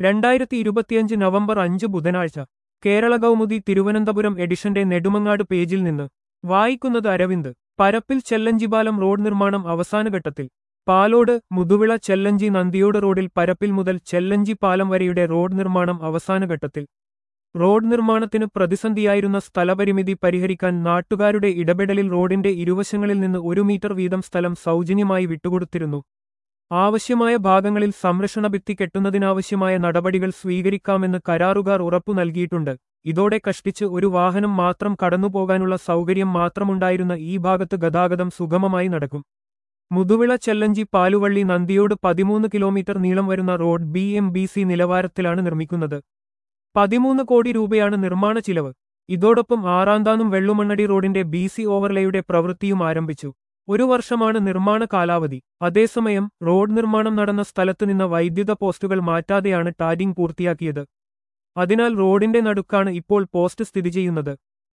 രണ്ടായിരത്തി ഇരുപത്തിയഞ്ച് നവംബർ അഞ്ച് ബുധനാഴ്ച കേരള കൗമുദി തിരുവനന്തപുരം എഡിഷന്റെ നെടുമങ്ങാട് പേജിൽ നിന്ന് വായിക്കുന്നത് അരവിന്ദ് പരപ്പിൽ ചെല്ലഞ്ചിപാലം റോഡ് നിർമ്മാണം അവസാനഘട്ടത്തിൽ പാലോട് മുതുവിള ചെല്ലഞ്ചി നന്ദിയോട് റോഡിൽ പരപ്പിൽ മുതൽ ചെല്ലഞ്ചി പാലം വരെയുടെ റോഡ് നിർമ്മാണം അവസാനഘട്ടത്തിൽ റോഡ് നിർമ്മാണത്തിന് പ്രതിസന്ധിയായിരുന്ന സ്ഥലപരിമിതി പരിഹരിക്കാൻ നാട്ടുകാരുടെ ഇടപെടലിൽ റോഡിന്റെ ഇരുവശങ്ങളിൽ നിന്ന് ഒരു മീറ്റർ വീതം സ്ഥലം സൗജന്യമായി വിട്ടുകൊടുത്തിരുന്നു ആവശ്യമായ ഭാഗങ്ങളിൽ സംരക്ഷണ ഭിത്തി കെട്ടുന്നതിനാവശ്യമായ നടപടികൾ സ്വീകരിക്കാമെന്ന് കരാറുകാർ ഉറപ്പു നൽകിയിട്ടുണ്ട് ഇതോടെ കഷ്ടിച്ച് ഒരു വാഹനം മാത്രം കടന്നുപോകാനുള്ള സൗകര്യം മാത്രമുണ്ടായിരുന്ന ഈ ഭാഗത്ത് ഗതാഗതം സുഗമമായി നടക്കും മുതുവിള ചെല്ലഞ്ചി പാലുവള്ളി നന്ദിയോട് പതിമൂന്ന് കിലോമീറ്റർ നീളം വരുന്ന road B M B C നിലവാരത്തിലാണ് നിർമ്മിക്കുന്നത് പതിമൂന്ന് കോടി രൂപയാണ് നിർമ്മാണ ചിലവ് ഇതോടൊപ്പം ആറാന്താനും വെള്ളുമണ്ണടി റോഡിന്റെ ബി സി ഓവർലേയുടെ പ്രവൃത്തിയും ആരംഭിച്ചു ഒരു വർഷമാണ് നിർമ്മാണ കാലാവധി അതേസമയം റോഡ് നിർമ്മാണം നടന്ന സ്ഥലത്ത് നിന്ന് വൈദ്യുത പോസ്റ്റുകൾ മാറ്റാതെയാണ് ടാരിംഗ് പൂർത്തിയാക്കിയത് അതിനാൽ റോഡിന്റെ നടുക്കാണ് ഇപ്പോൾ പോസ്റ്റ് സ്ഥിതി ചെയ്യുന്നത്